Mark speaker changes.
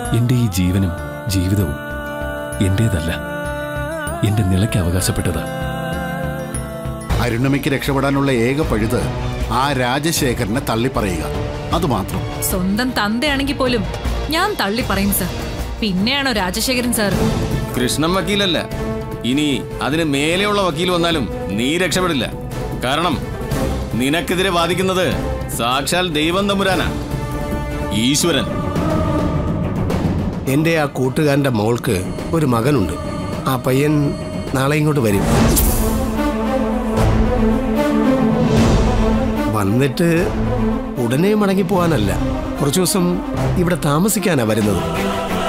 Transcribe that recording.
Speaker 1: എന്റെ ഈ ജീവനും ജീവിതവും എന്റേതല്ല എന്റെ നിലയ്ക്ക് അവകാശപ്പെട്ടതാ
Speaker 2: അരുണമയ്ക്ക് രക്ഷപ്പെടാനുള്ള ഏക പഴുത് ആ രാജശേഖരനെ തള്ളിപ്പറയുക അതുമാത്രം
Speaker 3: സ്വന്തം തന്തയാണെങ്കിൽ പോലും ഞാൻ തള്ളി പറയും സർ പിന്നെയാണോ രാജശേഖരൻ സാർ
Speaker 4: കൃഷ്ണൻ വക്കീലല്ല ഇനി അതിന് മേലെയുള്ള വക്കീൽ വന്നാലും നീ രക്ഷപ്പെടില്ല കാരണം നിനക്കെതിരെ വാദിക്കുന്നത് സാക്ഷാൽ ദൈവം തമ്പുരാനാ ഈശ്വരൻ
Speaker 5: എൻ്റെ ആ കൂട്ടുകാരൻ്റെ മോൾക്ക് ഒരു മകനുണ്ട് ആ പയ്യൻ നാളെ ഇങ്ങോട്ട് വരും വന്നിട്ട് ഉടനെ മടങ്ങി പോകാനല്ല കുറച്ചു ദിവസം ഇവിടെ താമസിക്കാനാ വരുന്നത്